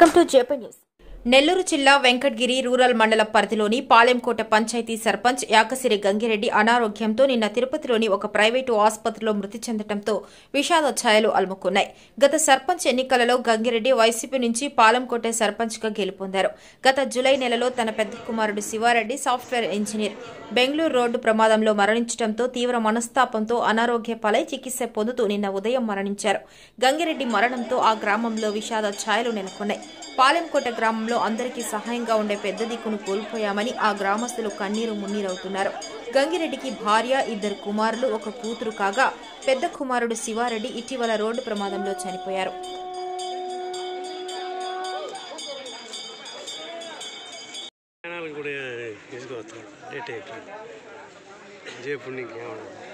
welcome to JP news Nellore జిల్లా Venkatagiri rural మండల పరిధిలోని పాలెంకోట పంచాయతీ సర్పంచ్ యాకసిరి గంగిరెడ్డి అనారోగ్యంతో నిన్న తిరుపతిలోని ఒక ప్రైవేటు ఆసుపత్రిలో మృతి చెందడంతో విషాద ఛాయలు అలుముకున్నాయి గత సర్పంచ్ ఎన్నికలలో గంగిరెడ్డి వైసీపీ నుంచి పాలెంకోట సర్పంచ్గా గెలుపొందారు గత జులై నెలలో తన పెద్ద కుమారుడు Sivareddy software engineer Bengaluru road ప్రమాదంలో మరణించడంతో తీవ్ర మనస్తాపంతో అనారోగ్య పాలై చికిత్స పొందుతూ నిన్న ఉదయం మరణించారు గంగిరెడ్డి మరణంతో ఆ గ్రామంలో విషాద ఛాయలు నెలకొన్నాయి పాలెంకోట గ్రామంలో అందరికీ సహాయంగా ఉండే పెద్ద దిక్కును కోల్పోయామని ఆ గ్రామస్తులు కన్నీరు మున్నీరవుతున్నారు గంగిరెడ్డికి భార్య ఇద్దరు కుమారులు ఒక కూతురు కాగా పెద్ద కుమారుడు శివారెడ్డి ఇటీవల రోడ్డు ప్రమాదంలో చనిపోయారు ఛానల్ కూడా తీసుకోవచ్చు డేట్ అయిపోయింది జయపూర్ నీకు ఏమన్నా